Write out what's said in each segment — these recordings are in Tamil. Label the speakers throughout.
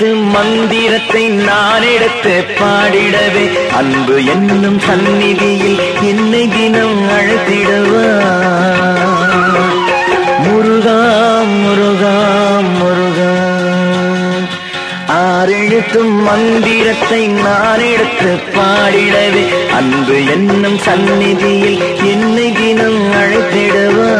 Speaker 1: ஆறெழுத்து மந்திரத்தை நான் எடுத்து பாடிடவே அன்பு என்னும் சந்நிதியில் என்னை தினம் அழைத்திடவா முருகா முருகா முருகா ஆறெழுத்தும் மந்திரத்தை நான் எடுத்து பாடிடவே அன்பு என்னும் சந்நிதியில் என்னை தினம் அழைத்திடவா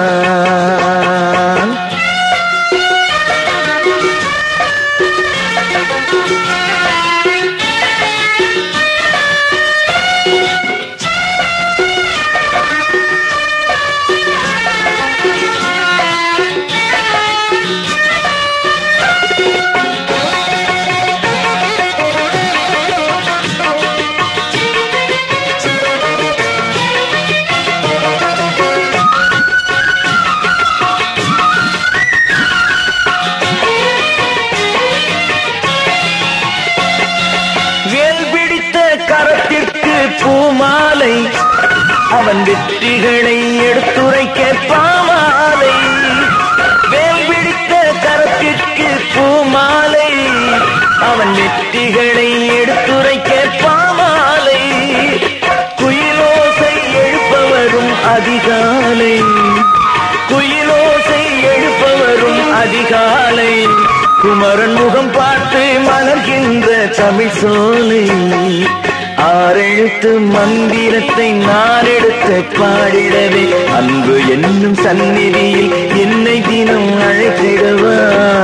Speaker 1: வேல் பிடித்த கரத்திற்கு பூமாலை அவன் வெற்றிகளை எடுத்துரைக்க பாமாலை வேல் பிடித்த கரத்திற்கு பூமாலை அவன் வெற்றிகளை எடுத்துரைக்க பாமாலை குயிலோசை எழுப்பவரும் அதிகாலை குயிலோசை எழுப்பவரும் அதிகாலை குமரன் முகம் பார்த்து மலர்கின்ற தமிழ் சோலை ஆறெழுத்து மந்திரத்தை நான் எடுத்து பாடிடவே அன்பு என்னும் சந்நிதியில் என்னை தினம் அழைத்திடவா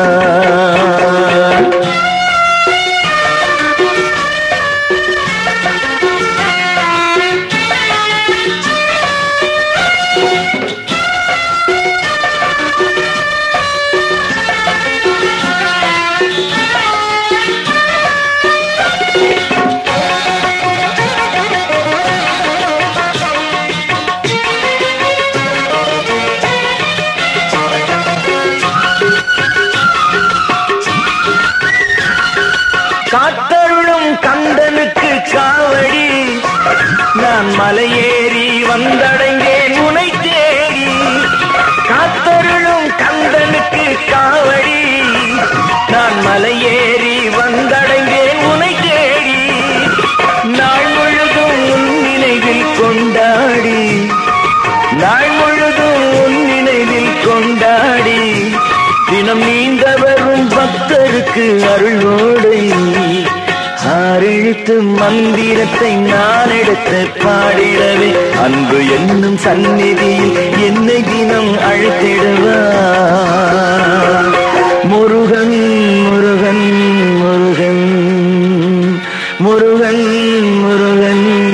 Speaker 1: காத்தருளும் கந்தனுக்கு காவடி நான் மலையேறி வந்தடைந்தேன் உனை தேடி காத்தருளும் கந்தனுக்கு காவடி நான் மலையேறி வந்தடைந்தேன் உனை தேடி நாள் முழுதும் உன் நினைவில் கொண்டாடி நாள் முழுதும் உன் நினைவில் கொண்டாடி தினம் நீந்த வரும் பக்தருக்கு அருளோடை ஆறெழுத்து மந்திரத்தை நான் எடுத்து பாடிடவே அன்பு என்னும் சந்நிதியில் என்னை தினம் அழைத்திடுவா முருகன் முருகன் முருகன் முருகன் முருகன்